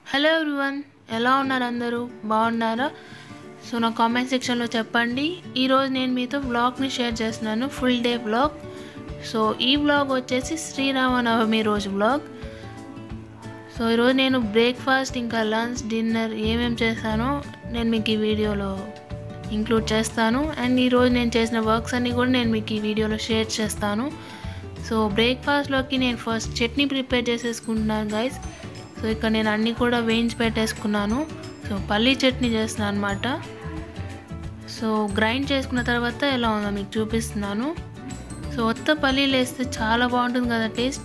hello everyone ఎలా ఉన్నారు అందరూ బాగున్నారా సో నా కామెంట్ సెక్షన్లో చెప్పండి ఈరోజు నేను మీతో వ్లాగ్ని షేర్ చేస్తున్నాను ఫుల్ డే వ్లాగ్ సో ఈ వ్లాగ్ వచ్చేసి శ్రీరామనవమి రోజు వ్లాగ్ సో ఈరోజు నేను బ్రేక్ఫాస్ట్ ఇంకా లంచ్ డిన్నర్ ఏమేమి చేశానో నేను మీకు ఈ వీడియోలో ఇంక్లూడ్ చేస్తాను అండ్ ఈరోజు నేను చేసిన వర్క్స్ అన్నీ కూడా నేను మీకు ఈ వీడియోలో షేర్ చేస్తాను సో బ్రేక్ఫాస్ట్లోకి నేను ఫస్ట్ చట్నీ ప్రిపేర్ చేసేసుకుంటున్నాను గైస్ సో ఇక్కడ నేను అన్నీ కూడా వేయించి పెట్టేసుకున్నాను సో పల్లీ చట్నీ చేస్తున్నాను అనమాట సో గ్రైండ్ చేసుకున్న తర్వాత ఎలా ఉందో మీకు చూపిస్తున్నాను సో కొత్త పల్లీలు వేస్తే చాలా బాగుంటుంది కదా టేస్ట్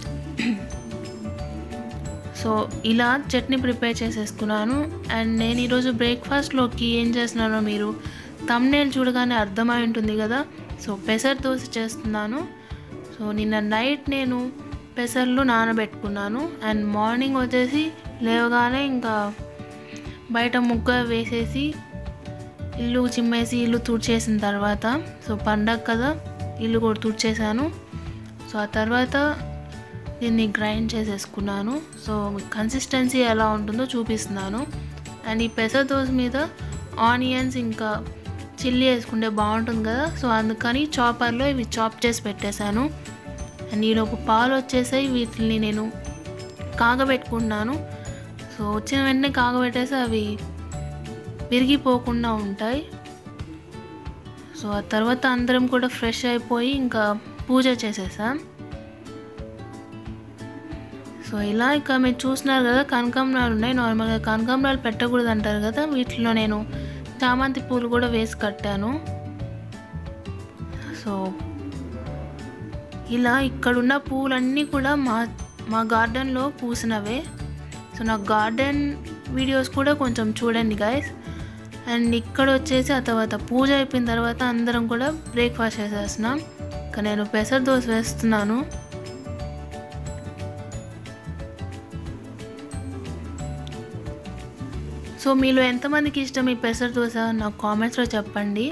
సో ఇలా చట్నీ ప్రిపేర్ చేసేసుకున్నాను అండ్ నేను ఈరోజు బ్రేక్ఫాస్ట్లోకి ఏం చేస్తున్నానో మీరు తమ్నేల్ చూడగానే అర్థమై ఉంటుంది కదా సో పెసర్ దోశ చేస్తున్నాను సో నిన్న నైట్ నేను పెసర్లు నానబెట్టుకున్నాను అండ్ మార్నింగ్ వచ్చేసి లేవగానే ఇంకా బయట ముగ్గ వేసేసి ఇల్లు చిమ్మేసి ఇల్లు తుడిచేసిన తర్వాత సో పండగ కదా ఇల్లు కూడా తుడిచేసాను సో ఆ తర్వాత దీన్ని గ్రైండ్ చేసేసుకున్నాను సో కన్సిస్టెన్సీ ఎలా ఉంటుందో చూపిస్తున్నాను అండ్ ఈ పెసర్ దోశ మీద ఆనియన్స్ ఇంకా చిల్లీ వేసుకుంటే బాగుంటుంది కదా సో అందుకని చాపర్లో ఇవి చాప్ చేసి పెట్టేశాను అండ్ ఈలోపు పాలు వచ్చేసాయి వీటిని నేను కాగబెట్టుకుంటున్నాను సో వచ్చిన వెంటనే కాగబెట్టేసి అవి విరిగిపోకుండా ఉంటాయి సో ఆ తర్వాత అందరం కూడా ఫ్రెష్ అయిపోయి ఇంకా పూజ చేసేసాం సో ఇలా ఇక మీరు చూస్తున్నారు కదా కనకాంబరాలు ఉన్నాయి నార్మల్గా కనకాంబరాలు పెట్టకూడదు అంటారు కదా వీటిలో నేను చామంతి పూలు కూడా వేసి కట్టాను సో ఇలా ఇక్కడున్న పూలన్నీ కూడా మా మా గార్డెన్లో పూసినవే సో నా గార్డెన్ వీడియోస్ కూడా కొంచెం చూడండి గాయస్ అండ్ ఇక్కడ వచ్చేసి ఆ తర్వాత పూజ అయిపోయిన తర్వాత అందరం కూడా బ్రేక్ఫాస్ట్ చేసేస్తున్నాం ఇక నేను పెసర దోశ వేస్తున్నాను సో మీలో ఎంతమందికి ఇష్టం ఈ పెసర దోశ నాకు కామెంట్స్లో చెప్పండి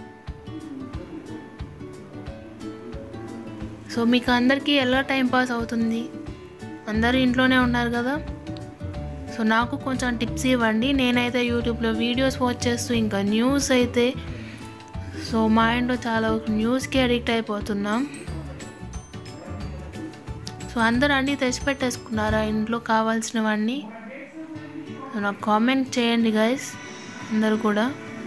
సో మీకు అందరికీ ఎలా టైం పాస్ అవుతుంది అందరూ ఇంట్లోనే ఉన్నారు కదా సో నాకు కొంచెం టిప్స్ ఇవ్వండి నేనైతే యూట్యూబ్లో వీడియోస్ వాచ్ చేస్తూ ఇంకా న్యూస్ అయితే సో మా ఇంట్లో చాలా న్యూస్కి అడిక్ట్ అయిపోతున్నాం సో అందరూ అన్నీ తెచ్చిపెట్టేసుకున్నారా ఇంట్లో కావాల్సినవన్నీ సో నాకు కామెంట్ చేయండి గైస్ అందరూ కూడా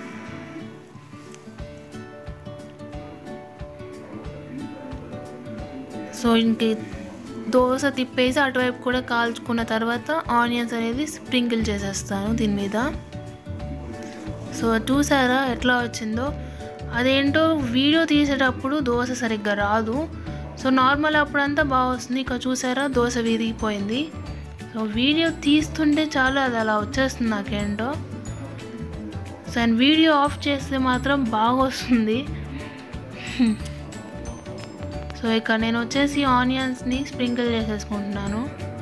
సో ఇంక దోశ తిప్పేసి అటువైపు కూడా కాల్చుకున్న తర్వాత ఆనియన్స్ అనేది స్ప్రింకిల్ చేసేస్తాను దీని మీద సో చూసారా ఎట్లా వచ్చిందో అదేంటో వీడియో తీసేటప్పుడు దోశ సరిగ్గా రాదు సో నార్మల్ అప్పుడంతా బాగా వస్తుంది ఇక చూసారా దోశ విరిగిపోయింది సో వీడియో తీస్తుంటే చాలు అది అలా వచ్చేస్తుంది నాకేంటో సో అండ్ వీడియో ఆఫ్ చేస్తే మాత్రం బాగా వస్తుంది సో ఇక నేను వచ్చేసి ఆనియన్స్ని స్ప్రింకిల్ చేసేసుకుంటున్నాను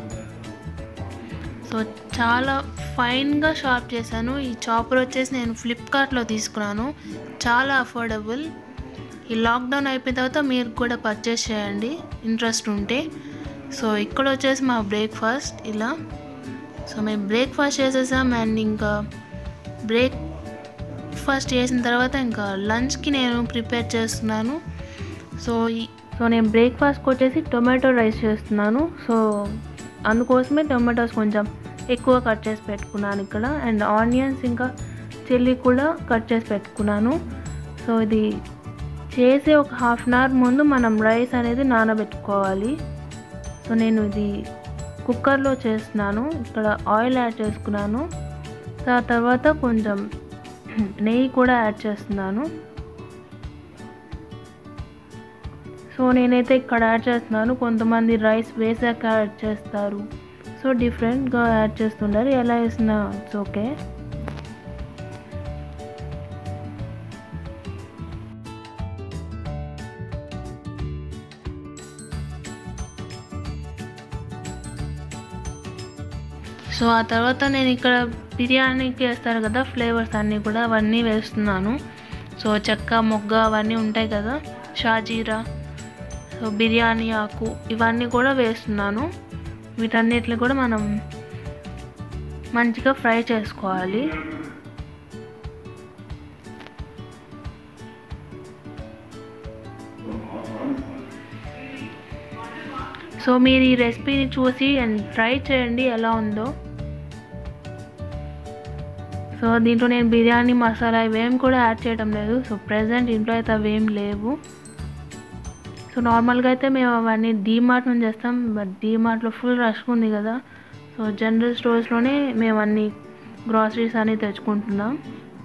సో చాలా ఫైన్గా షార్ప్ చేశాను ఈ చాపర్ వచ్చేసి నేను ఫ్లిప్కార్ట్లో తీసుకున్నాను చాలా అఫోర్డబుల్ ఈ లాక్డౌన్ అయిపోయిన తర్వాత మీరు కూడా పర్చేస్ చేయండి ఇంట్రెస్ట్ ఉంటే సో ఇక్కడ వచ్చేసి మా బ్రేక్ఫాస్ట్ ఇలా సో మేము బ్రేక్ఫాస్ట్ చేసేసాం అండ్ ఇంకా బ్రేక్ ఫస్ట్ చేసిన తర్వాత ఇంకా లంచ్కి నేను ప్రిపేర్ చేస్తున్నాను సో సో నేను బ్రేక్ఫాస్ట్కి వచ్చేసి టొమాటో రైస్ చేస్తున్నాను సో అందుకోసమే టొమాటోస్ కొంచెం ఎక్కువ కట్ చేసి పెట్టుకున్నాను ఇక్కడ అండ్ ఆనియన్స్ ఇంకా చిల్లీ కూడా కట్ చేసి పెట్టుకున్నాను సో ఇది చేసే ఒక హాఫ్ అన్ అవర్ ముందు మనం రైస్ అనేది నానబెట్టుకోవాలి సో నేను ఇది కుక్కర్లో చేస్తున్నాను ఇక్కడ ఆయిల్ యాడ్ చేసుకున్నాను ఆ తర్వాత కొంచెం నెయ్యి కూడా యాడ్ చేస్తున్నాను సో నేనైతే ఇక్కడ యాడ్ చేస్తున్నాను కొంతమంది రైస్ వేసాక యాడ్ చేస్తారు సో డిఫరెంట్గా యాడ్ చేస్తుంటారు ఎలా వేసినా ఇట్స్ ఓకే సో ఆ తర్వాత నేను ఇక్కడ బిర్యానీకి వేస్తారు కదా ఫ్లేవర్స్ అన్నీ కూడా అవన్నీ వేస్తున్నాను సో చెక్క మొగ్గ అవన్నీ ఉంటాయి కదా షాజీరా సో బిర్యానీ ఆకు ఇవన్నీ కూడా వేస్తున్నాను వీటన్నిటిని కూడా మనం మంచిగా ఫ్రై చేసుకోవాలి సో మీరు ఈ రెసిపీని చూసి అండ్ ట్రై చేయండి ఎలా ఉందో సో దీంట్లో నేను బిర్యానీ మసాలా ఇవేం కూడా యాడ్ చేయడం లేదు సో ప్రజెంట్ ఇంట్లో అయితే అవేం లేవు సో నార్మల్గా అయితే మేము అవన్నీ డీమార్ట్ నుంచి చేస్తాం బట్ డీమార్ట్లో ఫుల్ రష్ ఉంది కదా సో జనరల్ స్టోర్స్లోనే మేము అన్ని గ్రాసరీస్ అన్నీ తెచ్చుకుంటున్నాం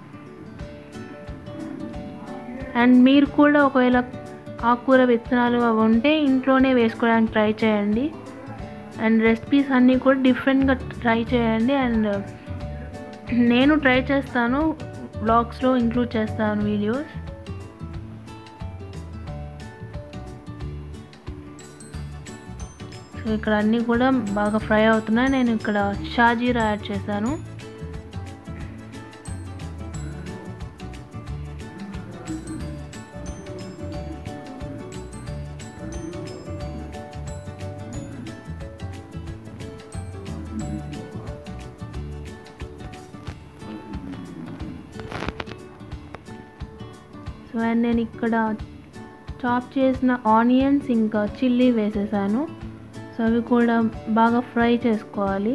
అండ్ మీరు కూడా ఒకవేళ ఆకుకూర విత్తనాలు అవి ఉంటే ఇంట్లోనే వేసుకోవడానికి ట్రై చేయండి అండ్ రెసిపీస్ అన్నీ కూడా డిఫరెంట్గా ట్రై చేయండి అండ్ నేను ట్రై చేస్తాను బ్లాగ్స్లో ఇంక్లూడ్ చేస్తాను వీడియోస్ సో ఇక్కడ అన్నీ కూడా బాగా ఫ్రై అవుతున్నాయి నేను ఇక్కడ షాజీరా యాడ్ చేశాను సో అండ్ నేను ఇక్కడ చాప్ చేసిన ఆనియన్స్ ఇంకా చిల్లీ వేసేసాను సో అవి కూడా బాగా ఫ్రై చేసుకోవాలి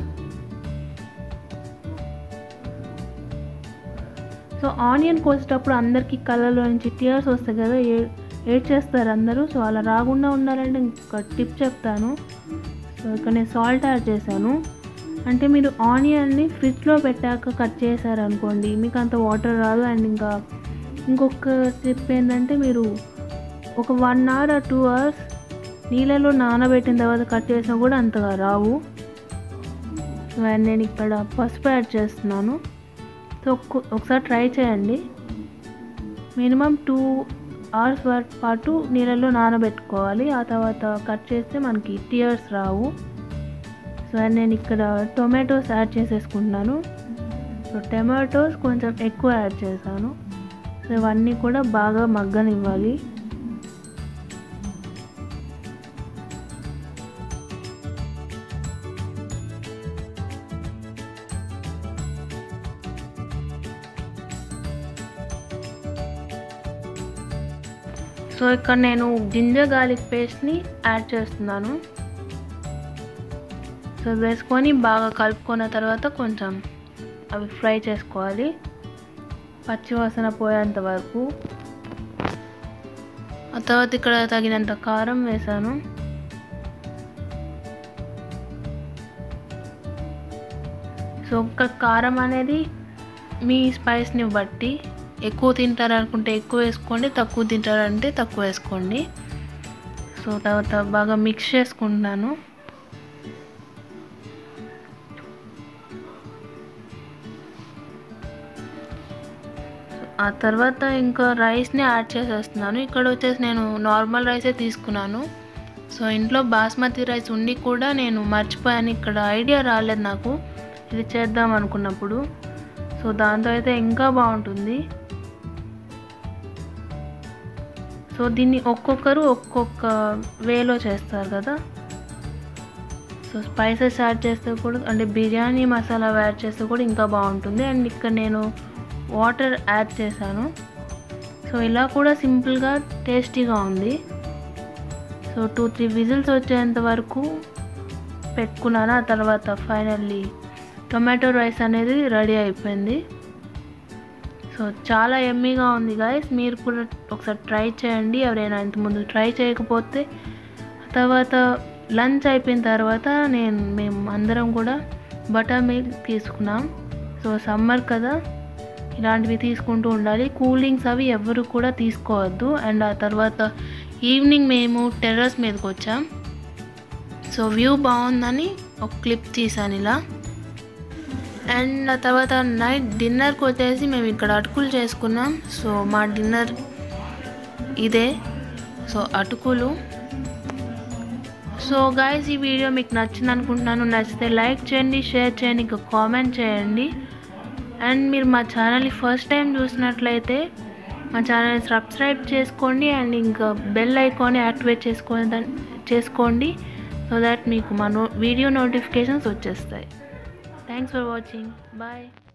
సో ఆనియన్ కోసేటప్పుడు అందరికీ కళ్ళలో నుంచి టీయర్స్ వస్తాయి కదా ఏ ఏడ్ చేస్తారు అందరూ సో అలా రాకుండా ఉండాలంటే ఇంకా టిప్ చెప్తాను సో ఇక్కడ నేను సాల్ట్ యాడ్ చేశాను అంటే మీరు ఆనియన్ని ఫ్రిడ్జ్లో పెట్టాక కట్ చేశారనుకోండి మీకు అంత వాటర్ రాదు అండ్ ఇంకా ఇంకొక టిప్ ఏంటంటే మీరు ఒక వన్ అవర్ టూ అవర్స్ నీళ్ళలో నానబెట్టిన తర్వాత కట్ చేసినా కూడా అంతగా రావు సో అండ్ నేను ఇక్కడ పసుపు యాడ్ చేస్తున్నాను సో ఒకసారి ట్రై చేయండి మినిమం టూ అవర్స్ పాటు నీళ్ళలో నానబెట్టుకోవాలి ఆ తర్వాత కట్ చేస్తే మనకి టీయర్స్ రావు సో అండ్ నేను ఇక్కడ టొమాటోస్ యాడ్ చేసేసుకుంటున్నాను సో టమాటోస్ కొంచెం ఎక్కువ యాడ్ చేశాను సో ఇవన్నీ కూడా బాగా మగ్గనివ్వాలి సో ఇక్కడ నేను జింజర్ గార్లిక్ పేస్ట్ని యాడ్ చేస్తున్నాను సో వేసుకొని బాగా కలుపుకున్న తర్వాత కొంచెం అవి ఫ్రై చేసుకోవాలి పచ్చివాసన పోయేంత వరకు ఆ తర్వాత ఇక్కడ తగినంత కారం వేసాను సో ఒక కారం అనేది మీ స్పైస్ని బట్టి ఎక్కువ తింటారనుకుంటే ఎక్కువ వేసుకోండి తక్కువ తింటారంటే తక్కువ వేసుకోండి సో తర్వాత బాగా మిక్స్ చేసుకుంటున్నాను ఆ తర్వాత ఇంకా రైస్ని యాడ్ చేసేస్తున్నాను ఇక్కడ వచ్చేసి నేను నార్మల్ రైసే తీసుకున్నాను సో ఇంట్లో బాస్మతి రైస్ ఉండి కూడా నేను మర్చిపోయాను ఇక్కడ ఐడియా రాలేదు నాకు ఇది చేద్దాం అనుకున్నప్పుడు సో దాంతో అయితే ఇంకా బాగుంటుంది సో దీన్ని ఒక్కొక్కరు ఒక్కొక్క వేలో చేస్తారు కదా సో స్పైసెస్ యాడ్ చేస్తే కూడా అంటే బిర్యానీ మసాలా యాడ్ చేస్తే కూడా ఇంకా బాగుంటుంది అండ్ ఇక్కడ నేను వాటర్ యాడ్ చేశాను సో ఇలా కూడా సింపుల్గా టేస్టీగా ఉంది సో టూ త్రీ విజిల్స్ వచ్చేంత వరకు పెట్టుకున్నాను ఆ తర్వాత ఫైనల్లీ టొమాటో రైస్ అనేది రెడీ అయిపోయింది సో చాలా ఎమ్మీగా ఉంది గాయస్ మీరు కూడా ఒకసారి ట్రై చేయండి ఎవరైనా ఇంతకుముందు ట్రై చేయకపోతే తర్వాత లంచ్ అయిపోయిన తర్వాత నేను మేము అందరం కూడా బటర్ మిల్క్ తీసుకున్నాం సో సమ్మర్ కదా ఇలాంటివి తీసుకుంటూ ఉండాలి కూలింగ్స్ అవి ఎవరు కూడా తీసుకోవద్దు అండ్ ఆ తర్వాత ఈవినింగ్ మేము టెర్రస్ మీదకి వచ్చాం సో వ్యూ బాగుందని ఒక క్లిప్ తీసాను ఇలా అండ్ ఆ తర్వాత నైట్ డిన్నర్కి వచ్చేసి మేము ఇక్కడ అటుకులు చేసుకున్నాం సో మా డిన్నర్ ఇదే సో అటుకులు సో గాయస్ ఈ వీడియో మీకు నచ్చింది అనుకుంటున్నాను నచ్చితే లైక్ చేయండి షేర్ చేయండి ఇంకా కామెంట్ చేయండి అండ్ మీరు మా ఛానల్ని ఫస్ట్ టైం చూసినట్లయితే మా ఛానల్ని సబ్స్క్రైబ్ చేసుకోండి అండ్ ఇంకా బెల్ ఐకాన్ని యాక్టివేట్ చేసుకోండి చేసుకోండి సో దట్ మీకు మా నో వీడియో నోటిఫికేషన్స్ వచ్చేస్తాయి థ్యాంక్స్ ఫర్ వాచింగ్ బాయ్